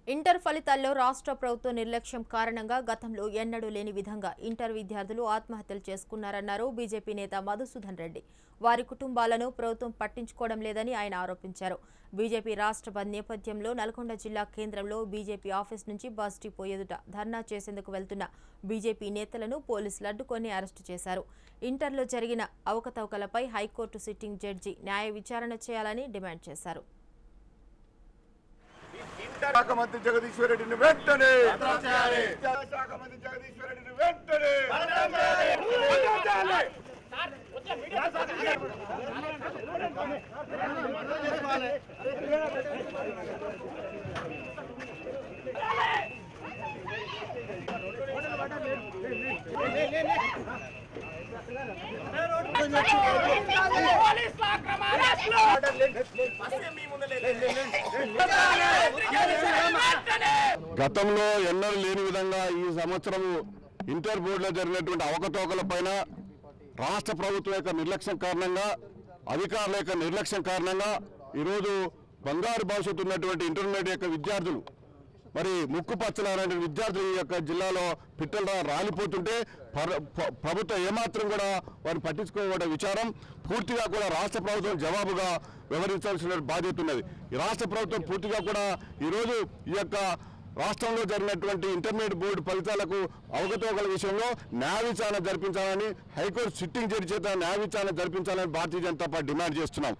inter ఫలితాల్లో రాష్ట్ర ప్రభుత్వ నిర్లక్ష్యం కారణంగా గతంలో ఎన్నడూ లేని విధంగా ఇంటర్ విద్యార్థులు ఆత్మహత్యలు చేసుకున్నారన్నారు బీజేపీ నేత మధుసూదన్ రెడ్డి వారి కుటుంబాలను ప్రభుత్వం పట్టించుకోవడం లేదని ఆయన ఆరోపించారు బీజేపీ రాష్ట్ర బంద్ నేపథ్యంలో నల్గొండ జిల్లా కేంద్రంలో బీజేపీ ఆఫీస్ నుంచి బస్ డిపో ఎదుట ధర్నా చేసేందుకు వెళ్తున్న బీజేపీ నేతలను పోలీసులు అడ్డుకొని అరెస్టు చేశారు ఇంటర్లో జరిగిన అవకతవకలపై హైకోర్టు సిట్టింగ్ జడ్జి న్యాయ విచారణ చేయాలని డిమాండ్ చేశారు శాఖ మంత్రి జగదీశ్వర్ రెడ్డిని వెంటనే శాఖ మంత్రి జగదీశ్వర్ రెడ్డిని వెంటనే గతంలో ఎన్నడూ లేని విధంగా ఈ సంవత్సరం ఇంటర్ బోర్డులో జరిగినటువంటి అవకతవకల పైన రాష్ట్ర ప్రభుత్వం యొక్క నిర్లక్ష్యం కారణంగా అధికారుల యొక్క నిర్లక్ష్యం కారణంగా ఈరోజు బంగారు భవిష్యత్తు ఉన్నటువంటి ఇంటర్మీడియట్ యొక్క విద్యార్థులు మరి ముక్కు పచ్చలైన విద్యార్థులు ఈ యొక్క జిల్లాలో పిట్టలు రాలిపోతుంటే పర- ప్ర- ప్రభుత్వం ఏమాత్రం కూడా వారిని పట్టించుకోవడం విచారం పూర్తిగా కూడా రాష్ట్ర ప్రభుత్వం జవాబుగా వ్యవహరించాల్సిన బాధ్యత ఉన్నది ఈ రాష్ట్ర ప్రభుత్వం పూర్తిగా కూడా ఈరోజు ఈ యొక్క రాష్ట్రంలో జరిగినటువంటి ఇంటర్మీడియట్ బోర్డు ఫలితాలకు అవగతవకల విషయంలో న్యాయ విచారణ జరిపించాలని హైకోర్టు సిట్టింగ్ జడ్జి చేత న్యాయ విచారణ జరిపించాలని భారతీయ జనతా పార్టీ డిమాండ్ చేస్తున్నాం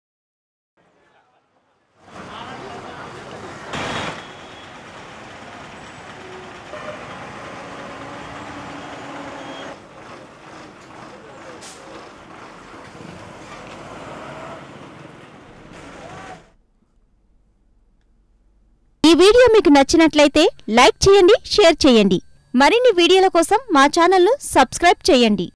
ఈ వీడియో మీకు నచ్చినట్లయితే లైక్ చేయండి షేర్ చేయండి మరిన్ని వీడియోల కోసం మా ఛానల్ను సబ్స్క్రైబ్ చేయండి